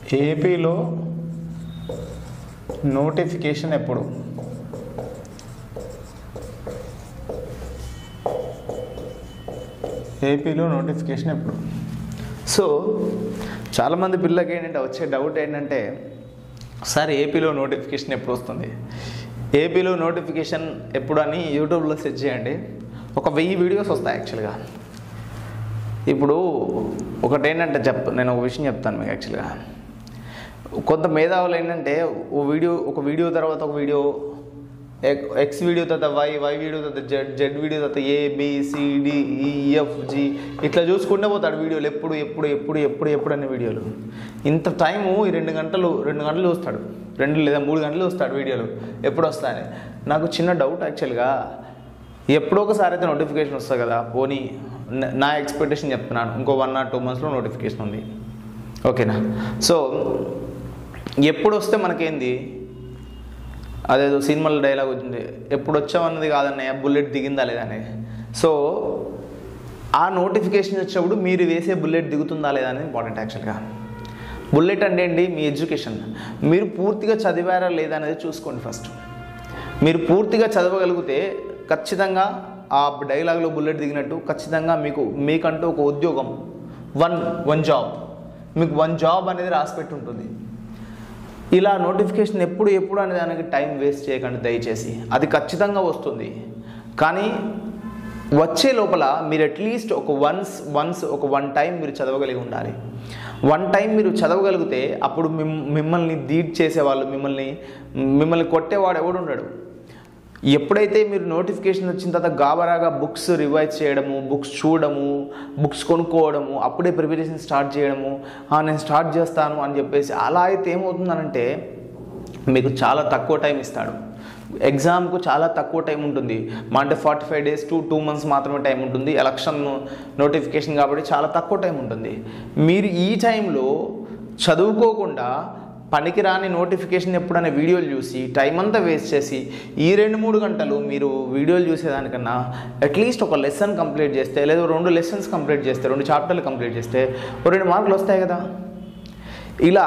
ఏపీలో నోటిఫికేషన్ ఎప్పుడు ఏపీలో నోటిఫికేషన్ ఎప్పుడు సో చాలామంది పిల్లలకి ఏంటంటే వచ్చే డౌట్ ఏంటంటే సార్ ఏపీలో నోటిఫికేషన్ ఎప్పుడు వస్తుంది ఏపీలో నోటిఫికేషన్ ఎప్పుడు అని యూట్యూబ్లో సెర్చ్ చేయండి ఒక వెయ్యి వీడియోస్ వస్తాయి యాక్చువల్గా ఇప్పుడు ఒకటేంటంటే చెప్ నేను ఒక విషయం చెప్తాను మీకు యాక్చువల్గా కొంత మేధావులు ఏంటంటే ఓ వీడియో ఒక వీడియో తర్వాత ఒక వీడియో ఎక్స్ వీడియో తర్వాత వై వై వీడియో తర్వాత జెడ్ జెడ్ వీడియో తర్వాత A B C D E F G ఇట్లా చూసుకుంటే పోతాడు వీడియోలు ఎప్పుడు ఎప్పుడు ఎప్పుడు ఎప్పుడు ఎప్పుడు అనే వీడియోలు ఇంత టైము ఈ రెండు గంటలు రెండు గంటలు చూస్తాడు రెండు లేదా మూడు గంటలు చూస్తాడు వీడియోలు ఎప్పుడు వస్తాయని నాకు చిన్న డౌట్ యాక్చువల్గా ఎప్పుడో ఒకసారి అయితే నోటిఫికేషన్ వస్తుంది కదా పోనీ న- నా ఎక్స్పెక్టేషన్ చెప్తున్నాను ఇంకో వన్ ఆర్ టూ మంత్స్లో నోటిఫికేషన్ ఉంది ఓకేనా సో ఎప్పుడు వస్తే మనకేంది అదేదో సినిమాలో డైలాగ్ వచ్చింది ఎప్పుడు వచ్చామన్నది కాదన్నయ్య బుల్లెట్ దిగిందా లేదా అనేది సో ఆ నోటిఫికేషన్ వచ్చినప్పుడు మీరు వేసే బుల్లెట్ దిగుతుందా లేదా అనేది ఇంపార్టెంట్ యాక్చువల్గా బుల్లెట్ అంటే ఏంటి మీ ఎడ్యుకేషన్ మీరు పూర్తిగా చదివారా లేదా అనేది చూసుకోండి ఫస్ట్ మీరు పూర్తిగా చదవగలిగితే ఖచ్చితంగా ఆ డైలాగ్లో బుల్లెట్ దిగినట్టు ఖచ్చితంగా మీకు మీకంటూ ఒక ఉద్యోగం వన్ వన్ జాబ్ మీకు వన్ జాబ్ అనేది రాసిపెట్టి ఉంటుంది ఇలా నోటిఫికేషన్ ఎప్పుడు ఎప్పుడు అనే దానికి టైం వేస్ట్ చేయకండి దయచేసి అది ఖచ్చితంగా వస్తుంది కానీ వచ్చే లోపల మీరు అట్లీస్ట్ ఒక వన్స్ వన్స్ ఒక వన్ టైం మీరు చదవగలిగి ఉండాలి వన్ టైం మీరు చదవగలిగితే అప్పుడు మిమ్ మిమ్మల్ని దీట్ చేసేవాళ్ళు మిమ్మల్ని మిమ్మల్ని కొట్టేవాడు ఎవడు ఉండడు ఎప్పుడైతే మీరు నోటిఫికేషన్ వచ్చిన తర్వాత గాబరాగా బుక్స్ రివైజ్ చేయడము బుక్స్ చూడడము బుక్స్ కొనుక్కోవడము అప్పుడే ప్రిపరేషన్ స్టార్ట్ చేయడము "ఆ, నేను స్టార్ట్ చేస్తాను అని చెప్పేసి అలా అయితే ఏమవుతుందనంటే మీకు చాలా తక్కువ టైం ఇస్తాడు ఎగ్జామ్కు చాలా తక్కువ టైం ఉంటుంది మా అంటే forty five days to two months మాత్రమే టైం ఉంటుంది ఎలక్షన్ నోటిఫికేషన్ కాబట్టి చాలా తక్కువ టైం ఉంటుంది మీరు ఈ టైంలో చదువుకోకుండా పనికిరాని నోటిఫికేషన్ ఎప్పుడనే వీడియోలు చూసి టైం అంతా వేస్ట్ చేసి ఈ రెండు మూడు గంటలు మీరు వీడియోలు చూసేదానికన్నా అట్లీస్ట్ ఒక లెసన్ కంప్లీట్ చేస్తే లేదా రెండు లెసన్స్ కంప్లీట్ చేస్తే రెండు చాప్టర్లు కంప్లీట్ చేస్తే ఓ రెండు మార్కులు వస్తాయి కదా ఇలా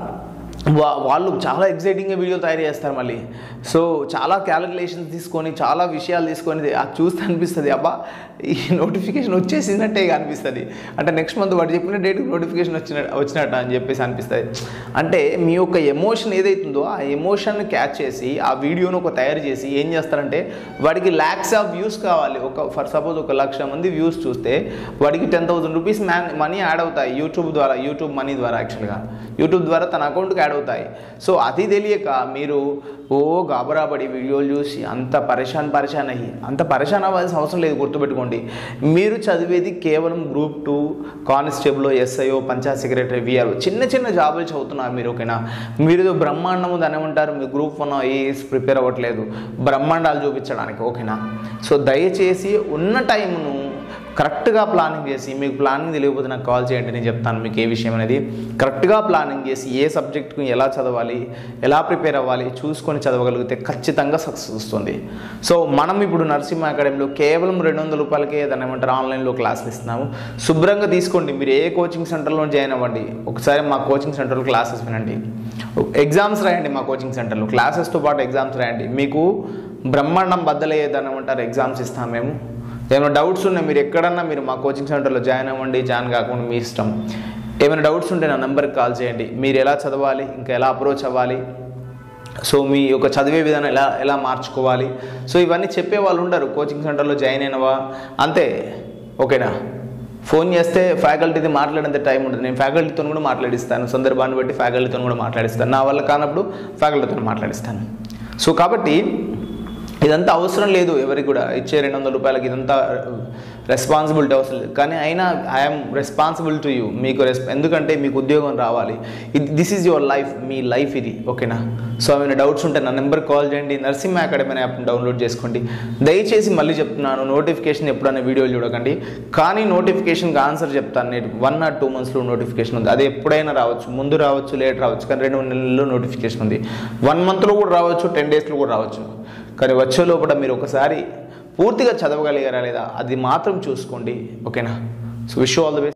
వా వాళ్ళు చాలా ఎగ్జైటింగ్గా వీడియో తయారు చేస్తారు మళ్ళీ సో చాలా క్యాలిక్యులేషన్స్ తీసుకొని చాలా విషయాలు తీసుకొని అది చూస్తే అనిపిస్తుంది అబ్బా ఈ నోటిఫికేషన్ వచ్చేసినట్టే అనిపిస్తుంది అంటే నెక్స్ట్ మంత్ వాడు చెప్పిన డేట్ నోటిఫికేషన్ వచ్చిన వచ్చినట్టు అని చెప్పేసి అనిపిస్తుంది అంటే మీ యొక్క ఎమోషన్ ఏదైతుందో ఆ ఎమోషన్ని క్యాచ్ చేసి ఆ వీడియోను ఒక తయారు చేసి ఏం చేస్తారంటే వాడికి ల్యాక్స్ ఆఫ్ వ్యూస్ కావాలి ఒక ఫర్ సపోజ్ ఒక లక్ష మంది వ్యూస్ చూస్తే వాడికి టెన్ థౌసండ్ రూపీస్ మ్యాన్ మనీ యాడ్ అవుతాయి యూట్యూబ్ ద్వారా యూట్యూబ్ మనీ ద్వారా యాక్చువల్గా యూట్యూబ్ ద్వారా తన అకౌంట్కి యాడ్ అవుతాయి సో అది తెలియక మీరు ఓ గాబరాబడి వీడియోలు చూసి అంత పరేషాన్ పరేషాన్ అయ్యి అంత పరేషాన్ అవ్వాల్సిన అవసరం లేదు గుర్తుపెట్టుకోండి మీరు చదివేది కేవలం గ్రూప్ టూ కానిస్టేబుల్ ఎస్ఐఓ పంచాయత్ సెక్రటరీ విఆర్ఓ చిన్న చిన్న జాబులు చదువుతున్నారు మీరు ఓకేనా మీరు ఏదో బ్రహ్మాండము దాని ఏమంటారు మీ గ్రూప్ వన్ ఏఎస్ ప్రిపేర్ అవ్వట్లేదు బ్రహ్మాండాలు చూపించడానికి ఓకేనా సో దయచేసి ఉన్న టైంను కరెక్ట్గా ప్లానింగ్ చేసి మీకు ప్లానింగ్ తెలియకపోతే నాకు కాల్ చేయండి నేను చెప్తాను మీకు ఏ విషయం అనేది కరెక్ట్గా ప్లానింగ్ చేసి ఏ సబ్జెక్ట్కు ఎలా చదవాలి ఎలా ప్రిపేర్ అవ్వాలి చూసుకొని చదవగలిగితే ఖచ్చితంగా సక్సెస్ వస్తుంది సో మనం ఇప్పుడు నరసింహ అకాడమీలో కేవలం రెండు వందల రూపాయలకే దాన్ని ఏమంటారు ఆన్లైన్లో క్లాసులు ఇస్తున్నాము శుభ్రంగా తీసుకోండి మీరు ఏ కోచింగ్ సెంటర్లో జాయిన్ అవ్వండి ఒకసారి మా కోచింగ్ సెంటర్లో క్లాసెస్ వినండి ఎగ్జామ్స్ రాయండి మా కోచింగ్ సెంటర్లో క్లాసెస్తో పాటు ఎగ్జామ్స్ రాయండి మీకు బ్రహ్మాండం బద్దలయ్యేదని ఏమంటారు ఎగ్జామ్స్ ఇస్తాం మేము ఏమైనా డౌట్స్ ఉన్నాయి మీరు ఎక్కడన్నా మీరు మా కోచింగ్ సెంటర్లో జాయిన్ అవ్వండి జాయిన్ కాకుండా మీ ఇష్టం ఏమైనా డౌట్స్ ఉంటే నా నెంబర్కి కాల్ చేయండి మీరు ఎలా చదవాలి ఇంకా ఎలా అప్రోచ్ అవ్వాలి సో మీ యొక్క చదివే విధానం ఎలా ఎలా మార్చుకోవాలి సో ఇవన్నీ చెప్పే వాళ్ళు ఉండరు కోచింగ్ సెంటర్లో జాయిన్ అయినవా అంతే ఓకేనా ఫోన్ చేస్తే ఫ్యాకల్టీతో మాట్లాడేంత టైం ఉంటుంది నేను ఫ్యాకల్టీతో కూడా మాట్లాడిస్తాను సందర్భాన్ని బట్టి ఫ్యాకల్టీతో కూడా మాట్లాడిస్తాను నా వల్ల కానప్పుడు ఫ్యాకల్టీతో మాట్లాడిస్తాను సో కాబట్టి ఇదంతా అవసరం లేదు ఎవరికి కూడా ఇచ్చే రెండు వందల రూపాయలకి ఇదంతా రెస్పాన్సిబిలిటీ అవసరం లేదు కానీ అయినా ఐఎమ్ రెస్పాన్సిబుల్ టు యూ మీకు రెస్ ఎందుకంటే మీకు ఉద్యోగం రావాలి ఇది దిస్ ఈజ్ యువర్ లైఫ్ మీ లైఫ్ ఇది ఓకేనా సో ఏమైనా డౌట్స్ ఉంటే నా నెంబర్ కాల్ చేయండి నరసింహ అకాడమీ అనే యాప్ని డౌన్లోడ్ చేసుకోండి దయచేసి మళ్ళీ చెప్తున్నాను నోటిఫికేషన్ ఎప్పుడైనా వీడియోలు చూడకండి కానీ నోటిఫికేషన్కి ఆన్సర్ చెప్తాను నేను వన్ ఆర్ టూ మంత్స్లో నోటిఫికేషన్ ఉంది అది ఎప్పుడైనా రావచ్చు ముందు రావచ్చు లేట్ రావచ్చు కానీ రెండు నెలల్లో నోటిఫికేషన్ ఉంది వన్ మంత్లో కూడా రావచ్చు టెన్ డేస్లో కూడా రావచ్చు కానీ వచ్చే లోపల మీరు ఒకసారి పూర్తిగా చదవగలిగారా లేదా అది మాత్రం చూసుకోండి ఓకేనా so wish all the best